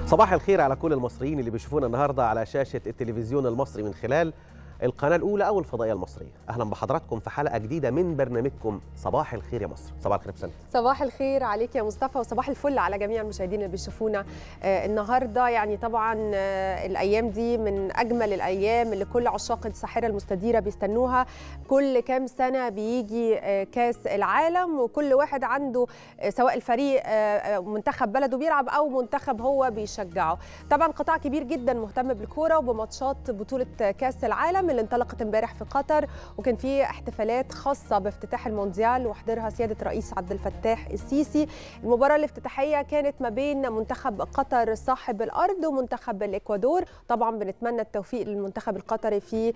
صباح الخير على كل المصريين اللي بيشوفونا النهارده على شاشه التلفزيون المصري من خلال القناه الاولى او الفضائيه المصريه اهلا بحضراتكم في حلقه جديده من برنامجكم صباح الخير يا مصر صباح الخير بسنت صباح الخير عليك يا مصطفى وصباح الفل على جميع المشاهدين اللي بيشوفونا آه النهارده يعني طبعا آه الايام دي من اجمل الايام اللي كل عشاق الساحره المستديره بيستنوها كل كام سنه بيجي آه كاس العالم وكل واحد عنده آه سواء الفريق آه منتخب بلده بيلعب او منتخب هو بيشجعه طبعا قطاع كبير جدا مهتم بالكوره وبماتشات بطوله كاس العالم اللي انطلقت امبارح في قطر وكان في احتفالات خاصه بافتتاح المونديال وحضرها سياده رئيس عبد الفتاح السيسي المباراه الافتتاحيه كانت ما بين منتخب قطر صاحب الارض ومنتخب الاكوادور طبعا بنتمنى التوفيق للمنتخب القطري في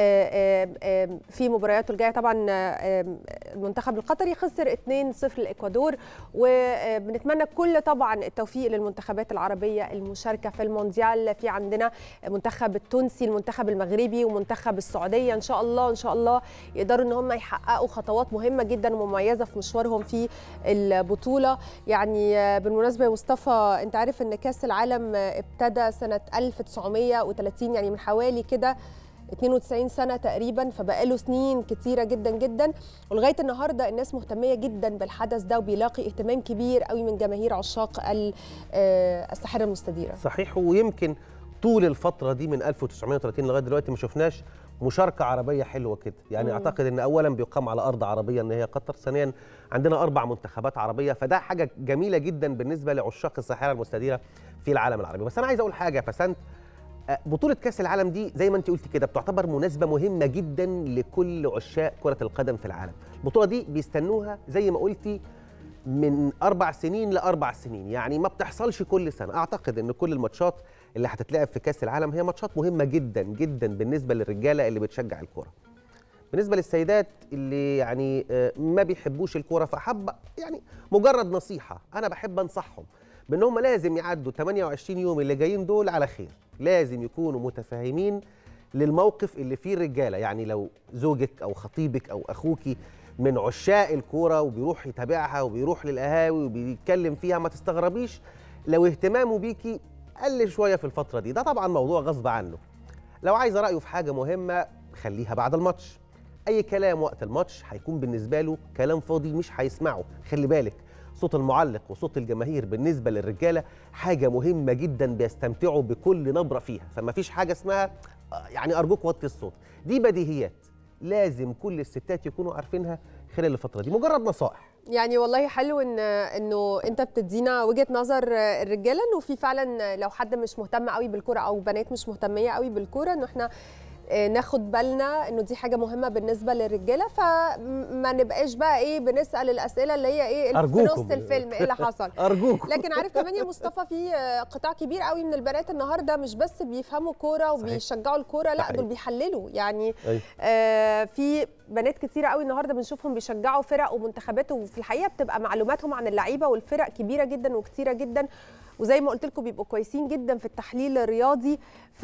في مبارياته الجايه طبعا المنتخب القطري خسر 2-0 الاكوادور وبنتمنى كل طبعا التوفيق للمنتخبات العربيه المشاركه في المونديال في عندنا منتخب التونسي المنتخب المغربي ومنتخب السعوديه ان شاء الله ان شاء الله يقدروا ان هم يحققوا خطوات مهمه جدا ومميزه في مشوارهم في البطوله يعني بالمناسبه يا مصطفى انت عارف ان كاس العالم ابتدى سنه 1930 يعني من حوالي كده 92 سنة تقريبا فبقاله سنين كتيرة جدا جدا ولغاية النهاردة الناس مهتمية جدا بالحدث ده وبيلاقي اهتمام كبير قوي من جماهير عشاق الساحرة المستديرة صحيح ويمكن طول الفترة دي من 1930 لغاية دلوقتي ما شفناش مشاركة عربية حلوة كده يعني مم. أعتقد أن أولا بيقام على أرض عربية أن هي قطر ثانيا عندنا أربع منتخبات عربية فده حاجة جميلة جدا بالنسبة لعشاق الساحرة المستديرة في العالم العربي بس أنا عايز أقول حاجة فسنت بطولة كأس العالم دي زي ما أنت قلت كده بتعتبر مناسبة مهمة جدا لكل عشاق كرة القدم في العالم البطولة دي بيستنوها زي ما قلتي من أربع سنين لأربع سنين يعني ما بتحصلش كل سنة أعتقد أن كل الماتشات اللي هتتلعب في كاس العالم هي ماتشات مهمه جدا جدا بالنسبه للرجاله اللي بتشجع الكوره بالنسبه للسيدات اللي يعني ما بيحبوش الكوره فحب يعني مجرد نصيحه انا بحب انصحهم بان هم لازم يعدوا 28 يوم اللي جايين دول على خير لازم يكونوا متفاهمين للموقف اللي فيه الرجاله يعني لو زوجك او خطيبك او اخوكي من عشاق الكوره وبيروح يتابعها وبيروح للقهاوي وبيتكلم فيها ما تستغربيش لو اهتمامه بيكي قل شويه في الفتره دي ده طبعا موضوع غصب عنه لو عايز رايه في حاجه مهمه خليها بعد الماتش اي كلام وقت الماتش هيكون بالنسبه له كلام فاضي مش هيسمعه خلي بالك صوت المعلق وصوت الجماهير بالنسبه للرجاله حاجه مهمه جدا بيستمتعوا بكل نبره فيها فما فيش حاجه اسمها يعني ارجوك وطي الصوت دي بديهيات لازم كل الستات يكونوا عارفينها خلال الفتره دي مجرد نصائح يعني والله حلو ان انه انت بتدينا وجهه نظر الرجاله انه في فعلا لو حد مش مهتم قوي بالكوره او بنات مش مهتميه قوي بالكوره انه احنا ناخد بالنا انه دي حاجه مهمه بالنسبه للرجاله فما نبقاش بقى ايه بنسال الاسئله اللي هي ايه في نص الفيلم ايه اللي حصل ارجوك لكن عارف كمان يا مصطفى في قطاع كبير قوي من البنات النهارده مش بس بيفهموا كوره وبيشجعوا الكوره لا دول بيحللوا يعني آه في بنات كتيره قوي النهارده بنشوفهم بيشجعوا فرق ومنتخبات وفي الحقيقه بتبقى معلوماتهم عن اللعيبه والفرق كبيره جدا وكتيره جدا وزي ما قلت لكم بيبقوا كويسين جدا في التحليل الرياضي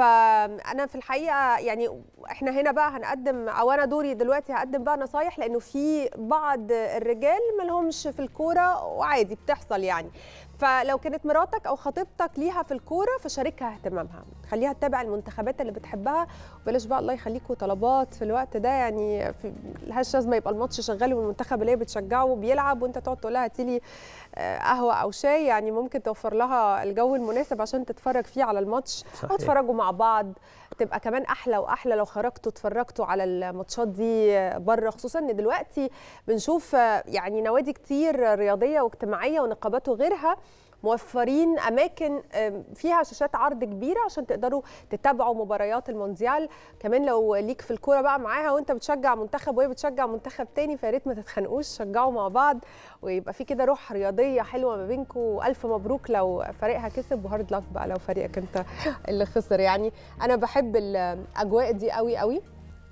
فانا في الحقيقه يعني احنا هنا بقى هنقدم او انا دوري دلوقتي هقدم بقى نصايح لانه في بعض الرجال ما لهمش في الكوره وعادي بتحصل يعني فلو كانت مراتك او خطيبتك ليها في الكوره فشاركها اهتمامها خليها تتابع المنتخبات اللي بتحبها وبلاش بقى الله يخليكم طلبات في الوقت ده يعني في لهاش لازمه يبقى الماتش شغال والمنتخب اللي هي بتشجعه بيلعب وانت تقعد تقول لها هاتي لي قهوه او شاي يعني ممكن توفر لها الجو المناسب عشان تتفرج فيه على الماتش او تتفرجوا مع بعض تبقى كمان احلى واحلى لو خرجتوا اتفرجتوا على الماتشات دي بره خصوصا ان دلوقتي بنشوف يعني نوادي كتير رياضيه واجتماعيه ونقابات وغيرها موفرين اماكن فيها شاشات عرض كبيره عشان تقدروا تتابعوا مباريات المونديال كمان لو ليك في الكوره بقى معاها وانت بتشجع منتخب وهي بتشجع منتخب تاني فيا ريت ما تتخانقوش شجعوا مع بعض ويبقى في كده روح رياضيه حلوه ما بينكم والف مبروك لو فريقها كسب وهارد لك بقى لو فريقك انت اللي خسر يعني انا بحب الاجواء دي قوي قوي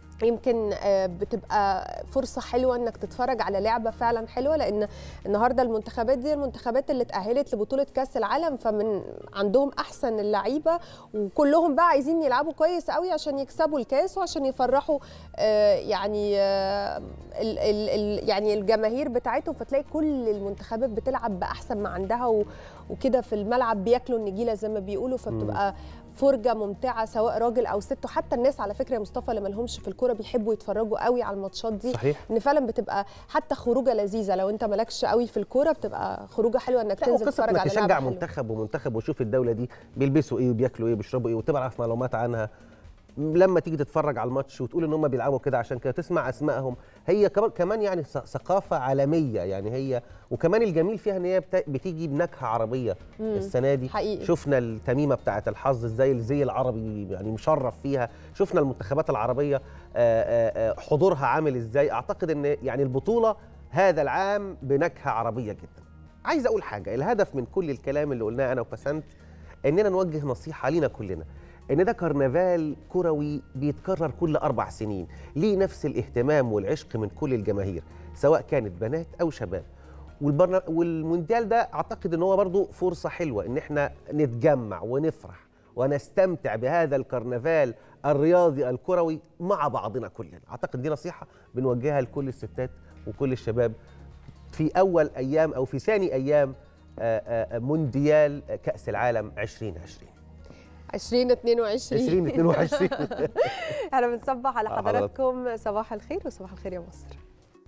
يمكن بتبقى فرصة حلوة انك تتفرج على لعبة فعلا حلوة لان النهاردة المنتخبات دي المنتخبات اللي اتأهلت لبطولة كأس العالم فمن عندهم احسن اللعيبة وكلهم بقى عايزين يلعبوا كويس قوي عشان يكسبوا الكاس وعشان يفرحوا يعني ال ال ال يعني الجماهير بتاعتهم فتلاقي كل المنتخبات بتلعب باحسن ما عندها وكده في الملعب بياكلوا النجيله زي ما بيقولوا فبتبقى فرجه ممتعه سواء راجل او ست وحتى الناس على فكره يا مصطفى اللي ما لهمش في الكوره بيحبوا يتفرجوا قوي على الماتشات دي صحيح. ان فعلا بتبقى حتى خروجه لذيذه لو انت مالكش قوي في الكوره بتبقى خروجه حلوه انك تنزل تتفرج على تشجع منتخب ومنتخب وشوف الدوله دي بيلبسوا ايه وبياكلوا ايه وبيشربوا ايه وتعرف معلومات عنها لما تيجي تتفرج على الماتش وتقول ان هم بيلعبوا كده عشان كده تسمع اسمائهم هي كمان يعني ثقافه عالميه يعني هي وكمان الجميل فيها ان هي بتيجي بنكهه عربيه مم. السنه دي حقيقي. شفنا التميمه بتاعه الحظ ازاي الزي العربي يعني مشرف فيها شفنا المنتخبات العربيه حضورها عامل ازاي اعتقد ان يعني البطوله هذا العام بنكهه عربيه جدا عايز اقول حاجه الهدف من كل الكلام اللي قلناه انا وبسنت اننا نوجه نصيحه لينا كلنا ان ده كرنفال كروي بيتكرر كل اربع سنين ليه نفس الاهتمام والعشق من كل الجماهير سواء كانت بنات او شباب والبرنا... والمونديال ده اعتقد ان هو برضو فرصه حلوه ان احنا نتجمع ونفرح ونستمتع بهذا الكرنفال الرياضي الكروي مع بعضنا كلنا اعتقد دي نصيحه بنوجهها لكل الستات وكل الشباب في اول ايام او في ثاني ايام مونديال كاس العالم 2020 2022 2022 احنا بنصبح على حضراتكم صباح الخير وصباح الخير يا مصر